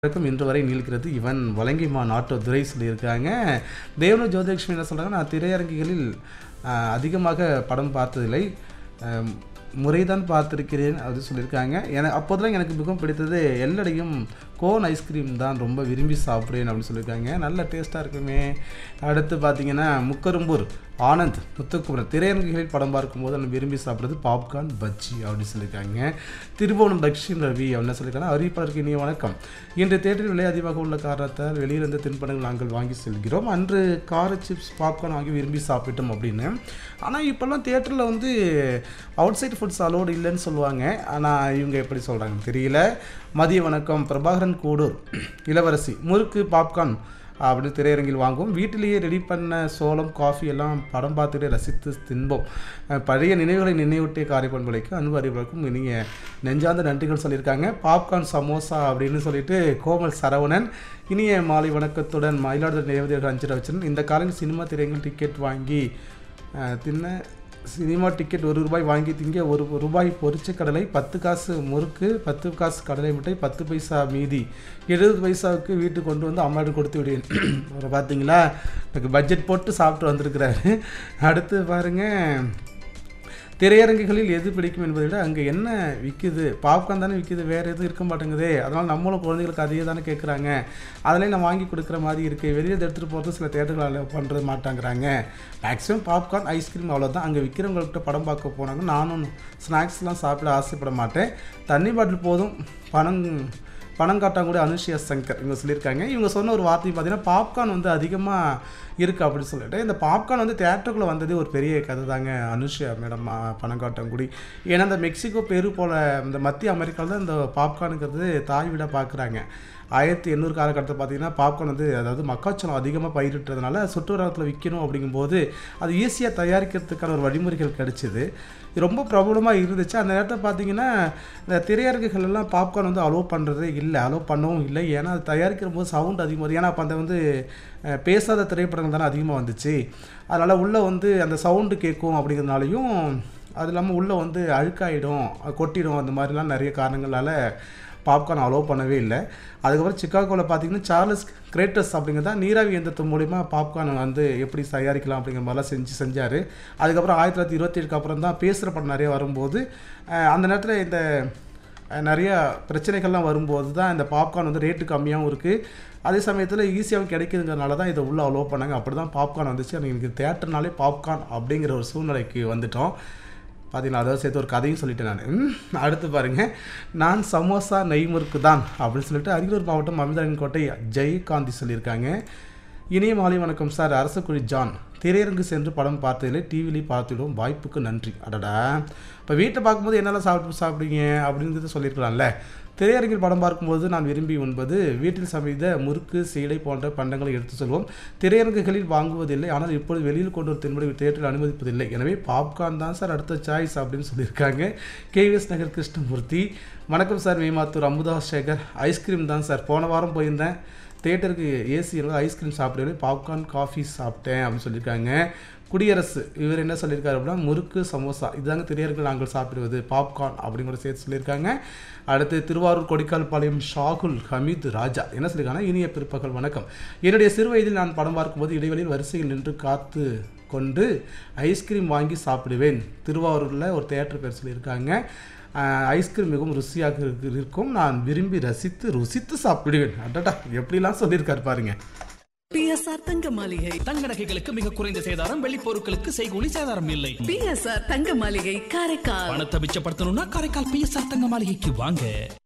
வரைக்கும் இன்று வரை நீள்கிறது இவன் வலங்கிமா நாட்டு துரை சொல்லியிருக்காங்க தேவன ஜோதிலட்சுமி என்ன சொல்கிறாங்க நான் திரையரங்குகளில் ஆஹ், அதிகமாக படம் பார்த்ததில்லை ஆம், முறைதான் பார்த்துருக்கிறேன் அப்படின்னு சொல்லியிருக்காங்க என அப்போதெல்லாம் எனக்கு மிகவும் பிடித்தது எல்லடையும் கோன் ஐஸ்கிரீம் தான் ரொம்ப விரும்பி சாப்பிடுவேன் அப்படின்னு சொல்லியிருக்காங்க நல்ல டேஸ்ட்டாக இருக்குமே அடுத்து பார்த்தீங்கன்னா முக்கரும்பூர் ஆனந்த் முத்துக்குமரன் திரையரங்குகளில் படம் பார்க்கும்போது நான் விரும்பி சாப்பிட்றது பாப்கார்ன் பஜ்ஜி அப்படின்னு சொல்லியிருக்காங்க திருவோணம் தக்ஷின் ரவி அப்படின்னு சொல்லியிருக்காங்க அறிவிப்பாளருக்கு இனிய வணக்கம் இன்று தேட்டரில் விலை அதிகமாக உள்ள காரணத்தால் வெளியிலிருந்து தின்பண்டங்கள் நாங்கள் வாங்கி செல்கிறோம் அன்று கார சிப்ஸ் பாப்கார்ன் வாங்கி விரும்பி சாப்பிட்டோம் அப்படின்னு ஆனால் இப்போல்லாம் தேட்டரில் வந்து அவுட் சைட் ஃபுட்ஸ் அலோடு இல்லைன்னு சொல்லுவாங்க ஆனால் இவங்க எப்படி சொல்கிறாங்க தெரியல மதிய வணக்கம் பிரபாகரன் கூடூர் இளவரசி முறுக்கு பாப்கார்ன் அப்படின்னு திரையரங்கில் வாங்குவோம் வீட்டிலேயே ரெடி பண்ண சோளம் காஃபி எல்லாம் படம் பார்த்துட்டு ரசித்து தின்போம் அஹ் பழைய நினைவுகளை நினைவூட்டிய காரைப்பண்பலைக்கு அன்பு அறிவுகளுக்கும் இனிய நெஞ்சார்ந்த நன்றிகள் சொல்லியிருக்காங்க பாப்கார்ன் சமோசா அப்படின்னு சொல்லிட்டு கோமல் சரவணன் இனிய மாலை வணக்கத்துடன் மயிலாடுதுறை தேவதைகள் அஞ்சரை வச்சிருந்தேன் இந்த காலையில் சினிமா திரையரங்கில் டிக்கெட் வாங்கி அஹ், தின்ன சினிமா டிக்கெட் ஒரு ரூபாய் வாங்கி திங்க ஒரு ரூபாய் பொரிச்ச கடலை பத்து காசு முறுக்கு பத்து காசு கடலை மிட்டாய் பத்து பைசா மீதி எழுபது பைசாவுக்கு வீட்டுக்கு கொண்டு வந்து அம்மாட்டு கொடுத்து விடுவேன் அவர் பார்த்தீங்களா எனக்கு பட்ஜெட் போட்டு சாப்பிட்டு வந்திருக்கிறாரு அடுத்து பாருங்கள் திரையரங்குகளில் எது பிடிக்கும் என்பதை விட அங்கே என்ன விற்குது பாப்கார்ன் தானே விற்குது வேறு எதுவும் இருக்க மாட்டேங்குதே அதனால் நம்மளும் குழந்தைகளுக்கு அதையே தானே கேட்குறாங்க அதிலே நான் வாங்கி கொடுக்குற மாதிரி இருக்குது வெளியே எடுத்துகிட்டு போகிறது சில தேட்டர்கள் அலோவ் பண்ணுறது மாட்டாங்கிறாங்க மேக்ஸிமம் பாப்கார்ன் ஐஸ்கிரீம் அவ்வளோதான் அங்கே விற்கிறவங்கள்ட்ட படம் பார்க்க போனாங்க நானும் ஸ்நாக்ஸ்லாம் சாப்பிட ஆசைப்பட மாட்டேன் தண்ணி பாட்டில் போதும் பணம் பணம் காட்டாங்கூட அனுஷியா சங்கர் இவங்க சொல்லியிருக்காங்க இவங்க சொன்ன ஒரு வார்த்தை பார்த்தீங்கன்னா பாப்கார்ன் வந்து அதிகமாக இருக்குது அப்படின்னு சொல்லிட்டு இந்த பாப்கார்ன் வந்து தேட்டருக்குள்ளே வந்ததே ஒரு பெரிய கதை தாங்க அனுஷியா மேடம் பணம் காட்டாங்குடி ஏன்னா இந்த மெக்சிகோ பெரு போல் இந்த மத்திய அமெரிக்காவில் தான் இந்த பாப்கார்னுங்கிறது தாய் வீடாக பார்க்குறாங்க ஆயிரத்தி எண்ணூறு காலகட்டத்தில் பார்த்தீங்கன்னா பாப்கார்ன் வந்து அதாவது மக்காச்சோளம் அதிகமாக பயிரிட்டதுனால சுற்றுலாத்தில் விற்கணும் அப்படிங்கும்போது அது ஈஸியாக தயாரிக்கிறதுக்கான ஒரு வழிமுறைகள் கிடைச்சிது இது ரொம்ப பிரபலமாக இருந்துச்சு அந்த நேரத்தில் பார்த்தீங்கன்னா இந்த திரையரங்குகள் எல்லாம் பாப்கார்ன் வந்து அலோவ் பண்ணுறதே இல்லை அலோவ் பண்ணவும் இல்லை ஏன்னா அது தயாரிக்கிற போது சவுண்ட் அதிகமாக வருது ஏன்னா அப்போ அந்த வந்து அஹ், பேசாத திரைப்படங்கள் தானே அதிகமாக வந்துச்சு அதனால் உள்ளே வந்து அந்த சவுண்டு கேட்கும் அப்படிங்கிறதுனாலையும் அது இல்லாமல் உள்ளே வந்து அழுக்காயிடும் அது கொட்டிடும் அந்த மாதிரிலாம் நிறைய காரணங்களால் பாப்கார்ன் அலோவ் பண்ணவே இல்லை அதுக்கப்புறம் சிக்காகோவில் பார்த்தீங்கன்னா சார்லஸ் கிரேட்டஸ் அப்படிங்கிறதா நீராவி இயந்திரத்து மூலிமா பாப்கார்ன் வந்து எப்படி தயாரிக்கலாம் அப்படிங்கிற மாதிரிலாம் செஞ்சு செஞ்சார் அதுக்கப்புறம் ஆயிரத்தி தொள்ளாயிரத்தி இருபத்தேழுக்கு அப்புறம் தான் பேசுகிற படம் நிறைய வரும்போது அஹ், அந்த நேரத்தில் இந்த அஹ், நிறைய பிரச்சனைகள்லாம் வரும்போது தான் இந்த பாப்கார்ன் வந்து ரேட்டு கம்மியாகவும் இருக்குது அதே சமயத்தில் ஈஸியாகவும் கிடைக்குதுங்கிறனால தான் இதை உள்ளே அலோவ் பண்ணாங்க அப்படி தான் பாப்கார்ன் வந்துச்சு ஆனால் எனக்கு தேட்டர்னாலே பாப்கார்ன் அப்படிங்கிற ஒரு சூழ்நிலைக்கு வந்துட்டோம் பார்த்தீங்களா அதாவது சேர்த்து ஒரு கதையும் சொல்லிட்டேன் நான் அடுத்து பாருங்கள் நான் சமோசா நெய் முறுக்கு தான் அப்படின்னு சொல்லிட்டு அரியலூர் மாவட்டம் அமிர்தாவின் கோட்டை ஜெயகாந்தி சொல்லியிருக்காங்க இனிய மாலை வணக்கம் சார் அரசக்குழி ஜான் திரையரங்கு சென்று படம் பார்த்ததில்லை டிவிலேயே பார்த்துவிடும் வாய்ப்புக்கு நன்றி அடடா இப்போ வீட்டை பார்க்கும்போது என்னெல்லாம் சாப்பிட்டு சாப்பிடுவீங்க அப்படிங்கிறது சொல்லியிருக்கலாம்ல திரையரங்கில் படம் பார்க்கும்போது நான் விரும்பி உண்பது வீட்டில் சமைத்த முறுக்கு சீடை போன்ற பண்டங்களை எடுத்து செல்வோம் திரையரங்குகளில் வாங்குவதில்லை ஆனால் இப்பொழுது வெளியில் கொண்டு ஒரு தென்படி தேட்டரில் அனுமதிப்பதில்லை எனவே பாப்கார்ன் தான் சார் அடுத்த சாய்ஸ் அப்படின்னு சொல்லியிருக்காங்க கேவிஎஸ் நகர் கிருஷ்ணமூர்த்தி வணக்கம் சார் மேமாத்தூர் அமுதா சேகர் ஐஸ்கிரீம் தான் சார் போன வாரம் போயிருந்தேன் தேட்டருக்கு ஏசி இருந்தால் ஐஸ்கிரீம் சாப்பிடவே பாப்கார்ன் காஃபி சாப்பிட்டேன் அப்படின்னு சொல்லியிருக்காங்க குடியரசு இவர் என்ன சொல்லியிருக்காரு அப்படின்னா முறுக்கு சமோசா இதுதாங்க திரையர்கள் நாங்கள் சாப்பிடுவது பாப்கார்ன் அப்படிங்கிற சேர்த்து சொல்லியிருக்காங்க அடுத்து திருவாரூர் கொடிக்கால்பாளையம் ஷாகுல் ஹமீத் ராஜா என்ன சொல்லியிருக்காங்கன்னா இனிய பிற்பகல் வணக்கம் என்னுடைய சிறு வயதில் நான் படம் பார்க்கும்போது இடைவெளியில் வரிசையில் நின்று காத்து கொண்டு ஐஸ்கிரீம் வாங்கி சாப்பிடுவேன் திருவாரூரில் ஒரு தேட்டர் பேர் சொல்லியிருக்காங்க ஆஹ், ஐஸ்கிரீம் மிகவும் ருசியாக இருக்கு- இருக்கும் நான் விரும்பி ரசித்து ருசித்து சாப்பிடுவேன் அடடா எப்படிலாம் சொல்லியிருக்காரு பாருங்க பிஎஸ்ஆர் தங்க மாளிகை தங்க நகைகளுக்கு மிக குறைந்த சேதாரம் வெள்ளி பொருட்களுக்கு செய்கூலி சேதாரம் இல்லை பிஎஸ்ஆர் தங்க மாளிகை காரைக்கால் பணத்தை மிச்சப்படுத்தணும்னா காரைக்கால் பிஎஸ்ஆர் தங்க மாளிகைக்கு வாங்க